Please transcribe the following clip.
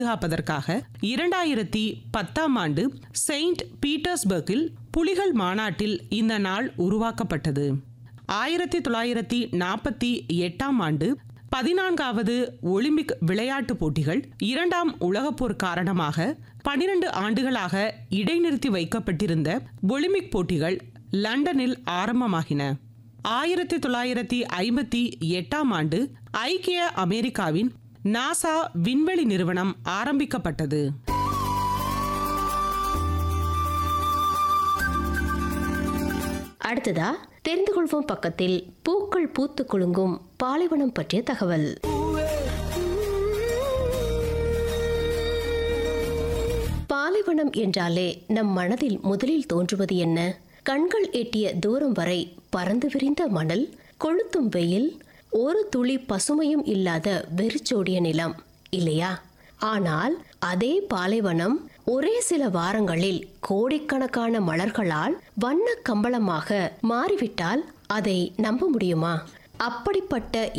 பாதுகாப்பதற்காக இரண்டாயிரத்தி பத்தாம் ஆண்டு செயின்ட் பீட்டர்ஸ்பர்க்கில் புலிகள் மாநாட்டில் இந்த நாள் உருவாக்கப்பட்டது ஆயிரத்தி தொள்ளாயிரத்தி நாற்பத்தி எட்டாம் ஆண்டு பதினான்காவது ஒலிம்பிக் விளையாட்டுப் போட்டிகள் இரண்டாம் உலகப் போர் காரணமாக பனிரெண்டு ஆண்டுகளாக இடைநிறுத்தி வைக்கப்பட்டிருந்த ஒலிம்பிக் போட்டிகள் லண்டனில் ஆரம்பமாகின ஆயிரத்தி தொள்ளாயிரத்தி ஐம்பத்தி எட்டாம் ஆண்டு ஐக்கிய அமெரிக்காவின் நாசா விண்வெளி நிறுவனம் ஆரம்பிக்கப்பட்டது அடுத்ததா தெரிந்து கொள்வோம் பக்கத்தில் பூக்கள் பூத்து குலுங்கும் பாலைவனம் பற்றிய தகவல் பாலைவனம் என்றாலே நம் மனதில் முதலில் தோன்றுவது என்ன கண்கள் எட்டிய தூரம் வரை பறந்து விரிந்த மணல் கொளுத்தும் வெயில் ஒரு துளி பசுமையும் இல்லாத வெறிச்சோடிய நிலம் இல்லையா ஆனால் அதே பாலைவனம் ஒரே சில வாரங்களில் கோடிக்கணக்கான மலர்களால் வண்ண கம்பளமாக மாறிவிட்டால் அதை நம்ப முடியுமா அப்படிப்பட்ட